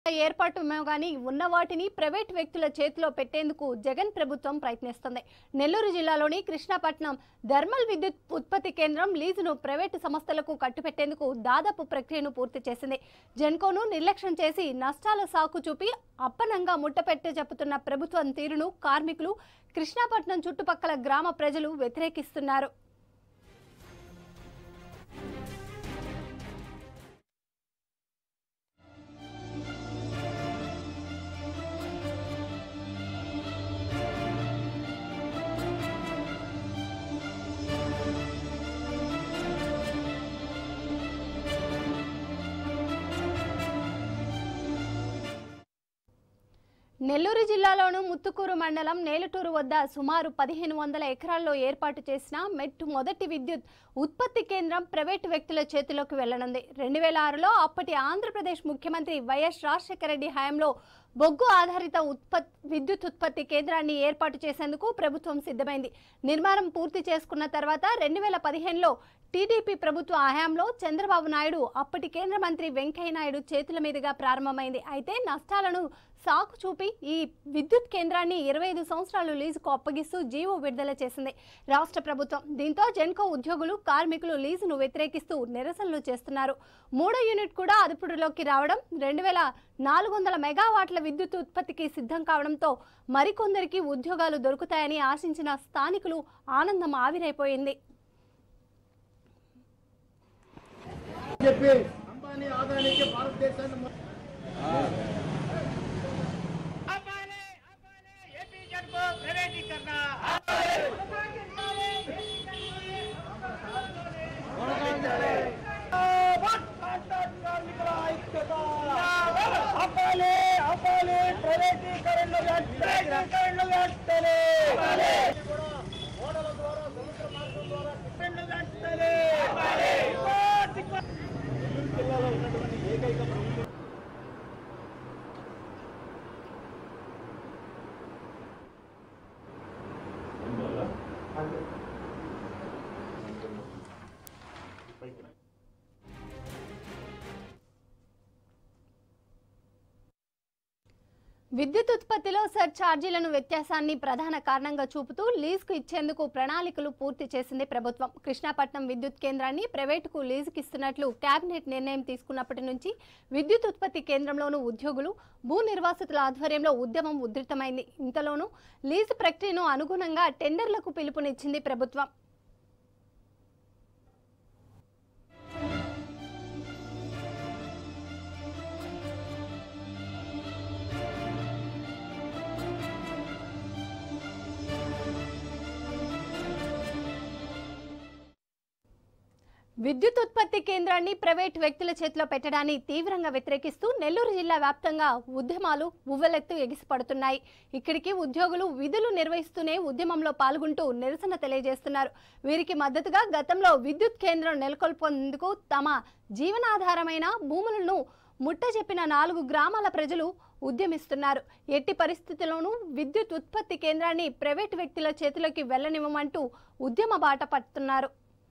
ఏర్పాటు గాని ఉన్న వాటిని ప్రైవేట్ వ్యక్తుల చేతిలో పెట్టేందుకు జగన్ ప్రభుత్వం ప్రయత్నిస్తుంది నెల్లూరు జిల్లాలోని కృష్ణాపట్నం థర్మల్ విద్యుత్ ఉత్పత్తి కేంద్రం లీజును ప్రైవేటు సంస్థలకు కట్టుపెట్టేందుకు దాదాపు ప్రక్రియను పూర్తి చేసింది జెన్కోను నిర్లక్ష్యం చేసి నష్టాల సాకు చూపి అప్పనంగా ముట్టపెట్టే చెబుతున్న ప్రభుత్వం తీరును కార్మికులు కృష్ణాపట్నం చుట్టుపక్కల గ్రామ ప్రజలు వ్యతిరేకిస్తున్నారు నెల్లూరు జిల్లాలోను ముత్తుకూరు మండలం నేలటూరు వద్ద సుమారు పదిహేను వందల ఎకరాల్లో ఏర్పాటు చేసిన మెట్టు మొదటి విద్యుత్ ఉత్పత్తి కేంద్రం ప్రైవేటు వ్యక్తుల చేతిలోకి వెళ్లనుంది రెండు వేల ఆరులో అప్పటి ఆంధ్రప్రదేశ్ ముఖ్యమంత్రి వైఎస్ రాజశేఖర రెడ్డి హయాంలో బొగ్గు ఆధారిత ఉత్పత్ విద్యుత్ ఉత్పత్తి కేంద్రాన్ని ఏర్పాటు చేసేందుకు ప్రభుత్వం సిద్ధమైంది నిర్మాణం పూర్తి చేసుకున్న తర్వాత రెండు వేల పదిహేనులో టీడీపీ ప్రభుత్వ హయాంలో చంద్రబాబు నాయుడు అప్పటి కేంద్ర మంత్రి వెంకయ్య నాయుడు చేతుల మీదుగా ప్రారంభమైంది అయితే నష్టాలను సాకు చూపి ఈ విద్యుత్ కేంద్రాన్ని ఇరవై ఐదు సంవత్సరాలు లీజుకు అప్పగిస్తూ జీవో విడుదల చేసింది రాష్ట్ర ప్రభుత్వం దీంతో జెన్కో ఉద్యోగులు కార్మికులు లీజును వ్యతిరేకిస్తూ నిరసనలు చేస్తున్నారు మూడో యూనిట్ కూడా అదుపులోకి రావడం రెండు వేల నాలుగు వందల మెగావాట్ల విద్యుత్ ఉత్పత్తికి సిద్ధం కావడంతో మరికొందరికి ఉద్యోగాలు దొరుకుతాయని ఆశించిన స్థానికులు ఆనందం ఆవిరైపోయింది చెప్పి అంబానీ ఆదాయానికి భారతదేశాన్ని మొ- అవ్వాలి అవ్వాలి ఏపీ జన్కో ప్రైవేటీకరణ అవ్వాలి అవ్వాలి ప్రైవేటీకరణ ప్రైవేటీకరణ వెంటనే ఓడల ద్వారా సముద్ర మార్గం ద్వారా టిఫిన్లు వెంటనే నెల్లూరు జిల్లాలో ఉన్నటువంటి ఏకైక ప్రభుత్వం విద్యుత్ ఉత్పత్తిలో సర్ ఛార్జీలను వ్యత్యాసాన్ని ప్రధాన కారణంగా చూపుతూ లీజుకు ఇచ్చేందుకు ప్రణాళికలు పూర్తి చేసింది ప్రభుత్వం కృష్ణాపట్నం విద్యుత్ కేంద్రాన్ని ప్రైవేటుకు లీజుకి ఇస్తున్నట్లు కేబినెట్ నిర్ణయం తీసుకున్నప్పటి నుంచి విద్యుత్ ఉత్పత్తి కేంద్రంలోనూ ఉద్యోగులు భూ నిర్వాసితుల ఆధ్వర్యంలో ఉద్యమం ఉధృతమైంది ఇంతలోనూ లీజు ప్రక్రియను అనుగుణంగా టెండర్లకు పిలుపునిచ్చింది ప్రభుత్వం విద్యుత్ ఉత్పత్తి కేంద్రాన్ని ప్రైవేట్ వ్యక్తుల చేతిలో పెట్టడాన్ని తీవ్రంగా వ్యతిరేకిస్తూ నెల్లూరు జిల్లా వ్యాప్తంగా ఉద్యమాలు ఉవ్వెలెత్తు ఎగిసిపడుతున్నాయి ఇక్కడికి ఉద్యోగులు విధులు నిర్వహిస్తూనే ఉద్యమంలో పాల్గొంటూ నిరసన తెలియజేస్తున్నారు వీరికి మద్దతుగా గతంలో విద్యుత్ కేంద్రం నెలకొల్పేందుకు తమ జీవనాధారమైన భూములను ముట్ట చెప్పిన నాలుగు గ్రామాల ప్రజలు ఉద్యమిస్తున్నారు ఎట్టి పరిస్థితుల్లోనూ విద్యుత్ ఉత్పత్తి కేంద్రాన్ని ప్రైవేట్ వ్యక్తుల చేతిలోకి వెళ్లనివ్వమంటూ ఉద్యమ బాట పడుతున్నారు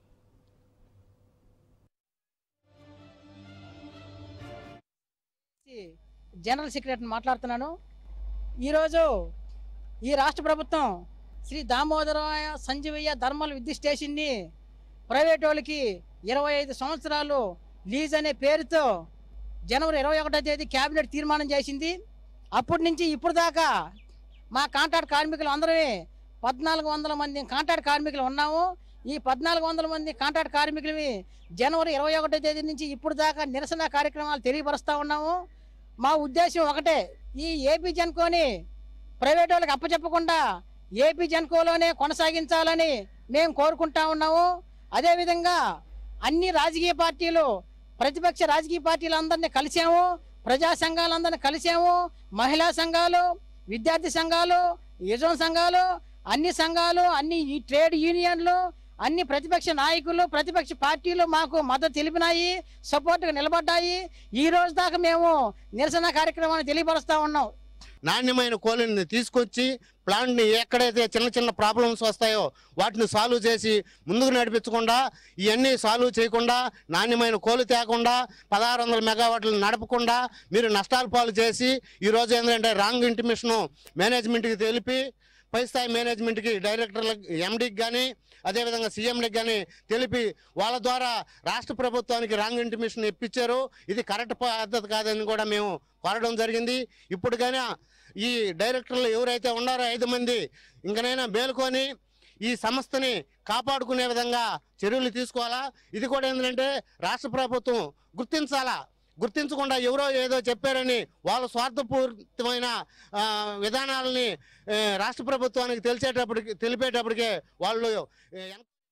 జనరల్ సెక్రటరీ మాట్లాడుతున్నాను ఈరోజు ఈ రాష్ట్ర ప్రభుత్వం శ్రీ దామోదరాయ సంజీవయ్య ధర్మల్ విద్యుత్ స్టేషన్ని ప్రైవేట్ వాళ్ళకి ఇరవై ఐదు సంవత్సరాలు లీజ్ అనే పేరుతో జనవరి ఇరవై ఒకటో తేదీ క్యాబినెట్ తీర్మానం చేసింది అప్పటి నుంచి ఇప్పుడు దాకా మా కాంట్రాక్ట్ కార్మికులు అందరమే పద్నాలుగు వందల మంది కాంట్రాక్ట్ కార్మికులు ఉన్నాము ఈ పద్నాలుగు వందల మంది కాంట్రాక్ట్ కార్మికులవి జనవరి ఇరవై ఒకటో తేదీ నుంచి ఇప్పుడు దాకా నిరసన కార్యక్రమాలు తెలియపరుస్తూ ఉన్నాము మా ఉద్దేశం ఒకటే ఈ ఏపీ జన్కోని ప్రైవేట్ వాళ్ళకి అప్పచెప్పకుండా ఏపీ జన్కోలోనే కొనసాగించాలని మేము కోరుకుంటా ఉన్నాము అదేవిధంగా అన్ని రాజకీయ పార్టీలు ప్రతిపక్ష రాజకీయ పార్టీలు అందరినీ కలిసాము ప్రజా సంఘాలందరినీ కలిసాము మహిళా సంఘాలు విద్యార్థి సంఘాలు యుజం సంఘాలు అన్ని సంఘాలు అన్ని ఈ ట్రేడ్ యూనియన్లు అన్ని ప్రతిపక్ష నాయకులు ప్రతిపక్ష పార్టీలు మాకు మద్దతు తెలిపినాయి సపోర్ట్గా నిలబడ్డాయి ఈ రోజు దాకా మేము నిరసన కార్యక్రమాన్ని తెలియపరుస్తా ఉన్నాం నాణ్యమైన కోళ్ళని తీసుకొచ్చి ప్లాంట్ని ఎక్కడైతే చిన్న చిన్న ప్రాబ్లమ్స్ వస్తాయో వాటిని సాల్వ్ చేసి ముందుకు నడిపించకుండా ఇవన్నీ సాల్వ్ చేయకుండా నాణ్యమైన కోళ్ళు తేకుండా పదహారు వందల మెగావాట్లు నడపకుండా మీరు నష్టాలు పాలు చేసి ఈరోజు ఏంటంటే రాంగ్ ఇంటిమేషను మేనేజ్మెంట్కి తెలిపి పై స్థాయి మేనేజ్మెంట్కి డైరెక్టర్లకు ఎండీకి కానీ అదేవిధంగా సీఎంలకు కానీ తెలిపి వాళ్ళ ద్వారా రాష్ట్ర ప్రభుత్వానికి రాంగ్ ఇంటిమేషన్ ఇప్పించారు ఇది కరెక్ట్ పద్ధతి కాదని కూడా మేము కోరడం జరిగింది ఇప్పుడు కానీ ఈ డైరెక్టర్లు ఎవరైతే ఉన్నారో ఐదు మంది ఇంకనైనా మేలుకొని ఈ సంస్థని కాపాడుకునే విధంగా చర్యలు తీసుకోవాలా ఇది కూడా ఏంటంటే రాష్ట్ర ప్రభుత్వం గుర్తించాలా గుర్తించకుండా ఎవరో ఏదో చెప్పారని వాళ్ళ స్వార్థపూరితమైన ఆ, విధానాలని ఆ, రాష్ట్ర ప్రభుత్వానికి తెలిసేటప్పటికి తెలిపేటప్పటికే వాళ్ళు ఏ,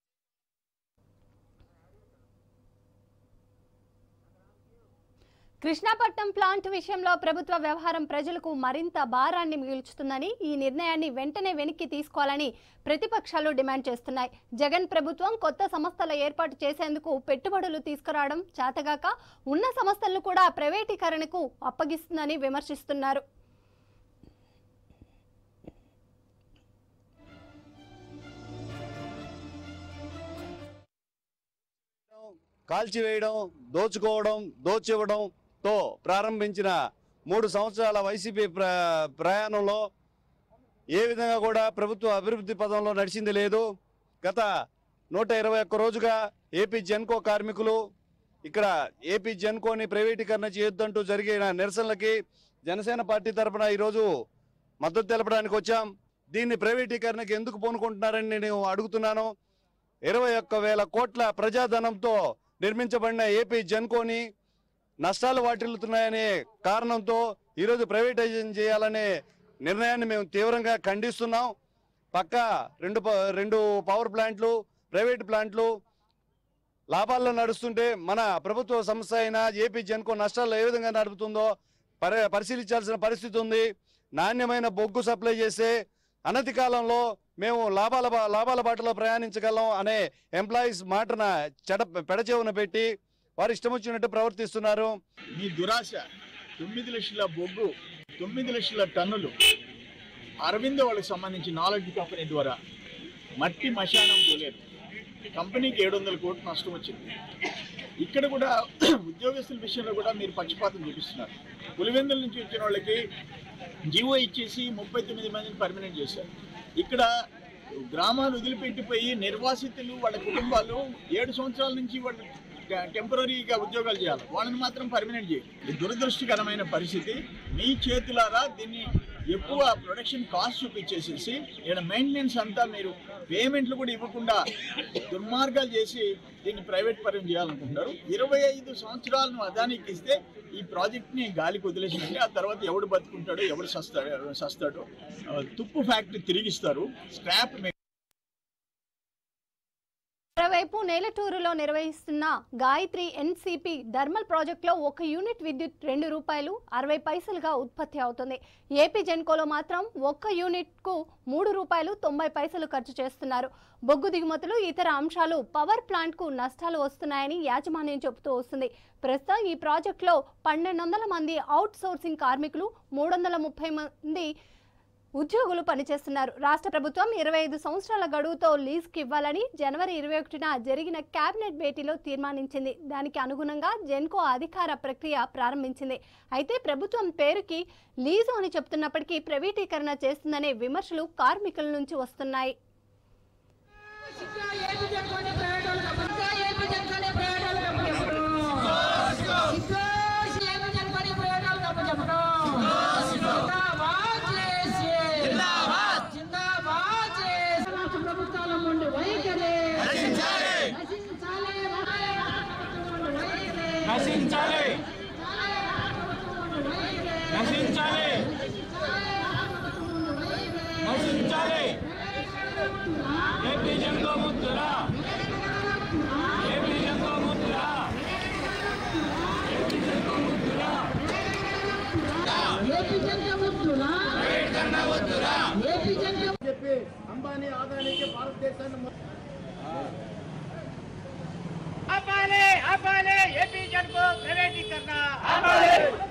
కృష్ణాపట్నం ప్లాంట్ విషయంలో ప్రభుత్వ వ్యవహారం ప్రజలకు మరింత భారాన్ని మిగుల్చుతుందని ఈ నిర్ణయాన్ని వెంటనే వెనక్కి తీసుకోవాలని ప్రతిపక్షాలు డిమాండ్ చేస్తున్నాయి జగన్ ప్రభుత్వం కొత్త సంస్థల ఏర్పాటు చేసేందుకు పెట్టుబడులు తీసుకురావడం చేతగాక ఉన్న సంస్థలను కూడా ప్రైవేటీకరణకు అప్పగిస్తుందని విమర్శిస్తున్నారు కాల్చివేయడం దోచుకోవడం దోచివ్వడంతో ప్రారంభించిన మూడు సంవత్సరాల వైసీపీ ప్ర ప్రయాణంలో ఏ విధంగా కూడా ప్రభుత్వ అభివృద్ధి పదంలో నడిచింది లేదు గత నూట ఇరవై ఒక్క రోజుగా ఏపీ జెన్కో కార్మికులు ఇక్కడ ఏపీ జెన్కోని ప్రైవేటీకరణ చేయొద్దంటూ జరిగిన నిరసనలకి జనసేన పార్టీ తరఫున ఈరోజు మద్దతు తెలపడానికి వచ్చాం దీన్ని ప్రైవేటీకరణకి ఎందుకు పూనుకుంటున్నారని నేను అడుగుతున్నాను ఇరవై ఒక్క వేల కోట్ల ప్రజాధనంతో నిర్మించబడిన ఏపీ జెన్కోని నష్టాలు వాటిల్లుతున్నాయనే కారణంతో ఈరోజు ప్రైవేటైజేషన్ చేయాలనే నిర్ణయాన్ని మేము తీవ్రంగా ఖండిస్తున్నాం పక్క రెండు ప- రెండు పవర్ ప్లాంట్లు ప్రైవేట్ ప్లాంట్లు లాభాల్లో నడుస్తుంటే మన ప్రభుత్వ సంస్థ అయిన ఏపీ జెన్కో నష్టాల్లో ఏ విధంగా నడుపుతుందో పరి పరిశీలించాల్సిన పరిస్థితి ఉంది నాణ్యమైన బొగ్గు సప్లై చేసే అనతి కాలంలో మేము లాభాల బా- లాభాల బాటలో ప్రయాణించగలం అనే ఎంప్లాయీస్ మాటన చెడ పెడచెవున పెట్టి వారు ఇష్టం వచ్చినట్టు ప్రవర్తిస్తున్నారు మీ దురాశ తొమ్మిది లక్షల బొగ్గు తొమ్మిది లక్షల టన్నులు అరవింద వాళ్ళకి సంబంధించి నాలెడ్జ్ కంపెనీ ద్వారా మట్టి మశానం తోలేరు కంపెనీకి ఏడు వందల కోట్లు నష్టం వచ్చింది ఇక్కడ కూడా ఉద్యోగస్తుల విషయంలో కూడా మీరు పక్షపాతం చూపిస్తున్నారు పులివెందుల నుంచి వచ్చిన వాళ్ళకి జీవో ఇచ్చేసి ముప్పై తొమ్మిది మందిని పర్మనెంట్ చేశారు ఇక్కడ గ్రామాలు వదిలిపెట్టిపోయి నిర్వాసితులు వాళ్ళ కుటుంబాలు ఏడు సంవత్సరాల నుంచి వాళ్ళు టెంపరీగా ఉద్యోగాలు చేయాలి వాళ్ళని మాత్రం పర్మనెంట్ చేయాలి ఇది దురదృష్టకరమైన పరిస్థితి మీ చేతులారా దీన్ని ఎక్కువ ప్రొడక్షన్ కాస్ట్ చూపించేసేసి ఇక్కడ మెయింటెనెన్స్ అంతా మీరు పేమెంట్లు కూడా ఇవ్వకుండా దుర్మార్గాలు చేసి దీన్ని ప్రైవేట్ పరం చేయాలనుకుంటారు ఇరవై ఐదు సంవత్సరాలను అదానికి ఇస్తే ఈ ప్రాజెక్ట్ని గాలికి వదిలేసినట్టే ఆ తర్వాత ఎవడు బతుకుంటాడో ఎవడు సస్తాడో సస్తాడో ఆ, తుప్పు ఫ్యాక్టరీ తిరిగిస్తారు స్క్రాప్ మరోవైపు నేలటూరులో నిర్వహిస్తున్న గాయత్రి ఎన్సిపి థర్మల్ ప్రాజెక్టులో ఒక యూనిట్ విద్యుత్ రెండు రూపాయలు అరవై పైసలుగా ఉత్పత్తి అవుతుంది ఏపీ జెన్కోలో మాత్రం ఒక్క యూనిట్కు మూడు రూపాయలు తొంభై పైసలు ఖర్చు చేస్తున్నారు బొగ్గు దిగుమతులు ఇతర అంశాలు పవర్ ప్లాంట్కు నష్టాలు వస్తున్నాయని యాజమాన్యం చెబుతూ వస్తుంది ప్రస్తుతం ఈ ప్రాజెక్టులో పన్నెండు వందల మంది అవుట్ సోర్సింగ్ కార్మికులు మూడు వందల ముప్పై మంది ఉద్యోగులు పనిచేస్తున్నారు రాష్ట్ర ప్రభుత్వం ఇరవై ఐదు సంవత్సరాల గడువుతో లీజ్కి ఇవ్వాలని జనవరి ఇరవై ఒకటిన జరిగిన కేబినెట్ భేటీలో తీర్మానించింది దానికి అనుగుణంగా జెన్కో అధికార ప్రక్రియ ప్రారంభించింది అయితే ప్రభుత్వం పేరుకి లీజు అని చెప్తున్నప్పటికీ ప్రైవేటీకరణ చేస్తుందనే విమర్శలు కార్మికుల నుంచి వస్తున్నాయి ప్రభుత్వాల ముందు వైఖరి నశించాలి నశించాలి నశించాలి ఏపీ జంగో ముద్దురా ఏపీ జంగో ముద్దురా ఏపీ జనతా వద్దురా ఏపీ జనతా చెప్పి అంబానీ ఆదానికి భారతదేశాన్ని మొ- ఆపాలి ఆపాలి ఏపీ జన్కో ప్రైవేటీకరణ ఆపాలి